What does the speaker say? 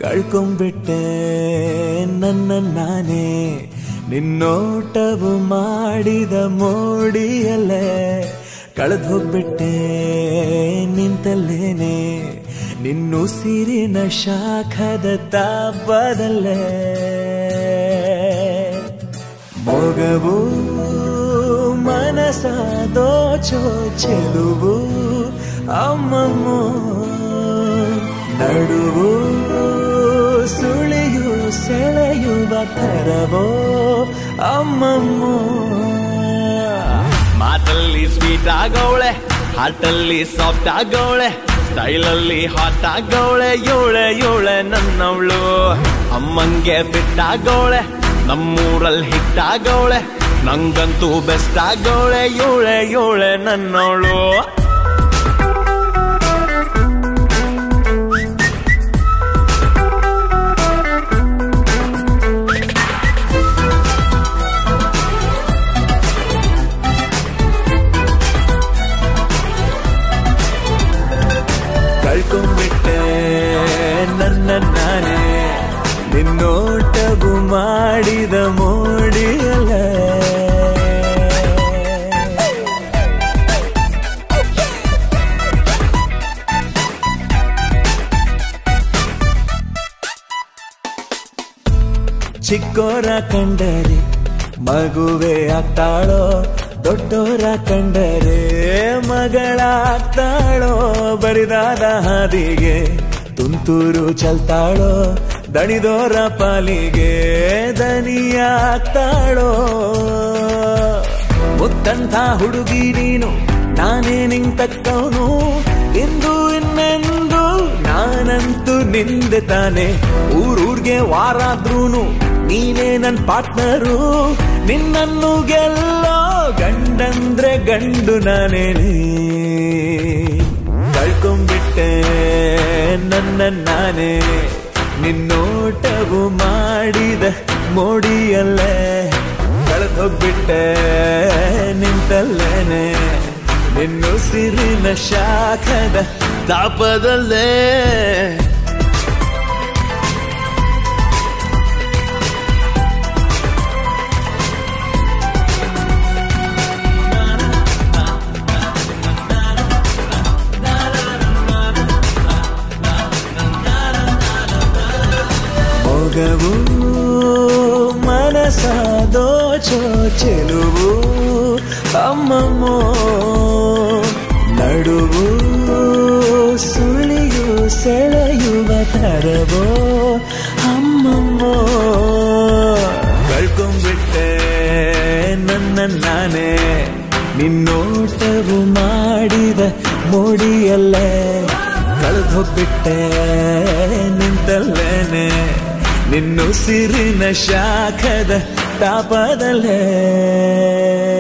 ಕಳ್ಕೊಂಡ್ಬಿಟ್ಟೆ ನನ್ನ ನಾನೇ ನಿನ್ನೋಟವು ಮಾಡಿದ ಮೋಡಿಯಲ್ಲೇ ಕಳೆದು ಹೋಗ್ಬಿಟ್ಟೆ ನಿಂತಲ್ಲೇನೆ ನಿನ್ನುಸಿರಿನ ಶಾಖದ ತಾಪದಲ್ಲೇ ಮೊಗವು ಮನಸ ದೋಚೋ ಚೆಲುವು ಅಮ್ಮಮ್ಮ ನಡುವು ಸುಳಿಯು ಸೆಳೆಯುವ ಥರವೋ ಅಮ್ಮಮ್ಮ ಮಾತಲ್ಲಿ ಸ್ವೀಟ್ ಆಗವಳೆ ಹಾಟಲ್ಲಿ ಸಾಫ್ಟ್ ಆಗವಳೆ ಸ್ಟೈಲಲ್ಲಿ ಹಾಟ್ ಆಗವಳೆ ಯೋಳೆ ಯೋಳೆ ನನ್ನವಳು ಅಮ್ಮಂಗೆ ಫಿಟ್ ಆಗವಳೆ ನಮ್ಮೂರಲ್ಲಿ ಹಿಟ್ ಆಗವಳೆ ನಂಗಂತೂ ಬೆಸ್ಟ್ ಆಗವಳೆ ಯೋಳೆ ಯೋಳೆ ನನ್ನವಳು ಕಳ್ಕೊಂಡ್ಬಿಟ್ಟೆ ನನ್ನ ನಾನೇ ನಿನ್ನೋಟವು ಮಾಡಿದ ಮೋಡಿಯಲ್ಲ ಚಿಕ್ಕೋರ ಕಂಡರೆ ಮಗುವೆ ಆಗ್ತಾಳೋ ದೊಡ್ಡೋರ ಕಂಡರೆ ಮಗಳಾಗ್ತಾಳೋ ಬರಿದಾದ ಹಾದಿಗೆ ತುಂತುರು ಚಲ್ತಾಳೋ ದಣಿದೋರ ಪಾಲಿಗೆ ದನಿಯಾಗ್ತಾಳೋ ಮುತ್ತಂಥ ಹುಡುಗಿ ನೀನು ನಾನೇ ನಿಂತಕ್ಕವನು ಇಂದು ಇನ್ನೆಂದು ನಾನಂತೂ ನಿಂದೆ ತಾನೆ ಊರೂರ್ಗೆ ವಾರಾದ್ರೂನು ನೀನೇ ನನ್ ಪಾರ್ಟ್ನರು ನಿನ್ನನ್ನು ಗೆಲ್ಲೋ ಗಂಡಂದ್ರೆ ಗಂಡು ನಾನೇನೇ ಕಳ್ಕೊಂಡ್ಬಿಟ್ಟೆ ನನ್ನ ನಾನೇ ನಿನ್ನೋಟವು ಮಾಡಿದ ಮೋಡಿಯಲ್ಲೇ ಕಳೆದೋಗ್ಬಿಟ್ಟೆ ನಿಂತಲ್ಲೇನೆ ನಿನ್ನುಸಿರಿನ ಶಾಖದ ತಾಪದಲ್ಲೇ ಮೊಗವು ಮನಸ ದೋಚೋ ಚೆಲುವು ಅಮ್ಮಮ್ಮೋ ನಡುವು ಸುಳಿಯು ಸೆಳೆಯುವ ತರವೋ ಅಮ್ಮಮ್ಮೋ ಕಳ್ಕೊಂಡ್ಬಿಟ್ಟೆ ನನ್ನ ನಾನೇ ನಿನ್ನೋಟವು ಮಾಡಿದ ಮೋಡಿಯಲ್ಲೇ ಕಳೆದು ಹೋಗ್ಬಿಟ್ಟೆ ನಿಂತಲ್ಲೇನೆ ನಿನ್ನುಸಿರಿನ ಶಾಖದ ತಾಪದಲ್ಲೇ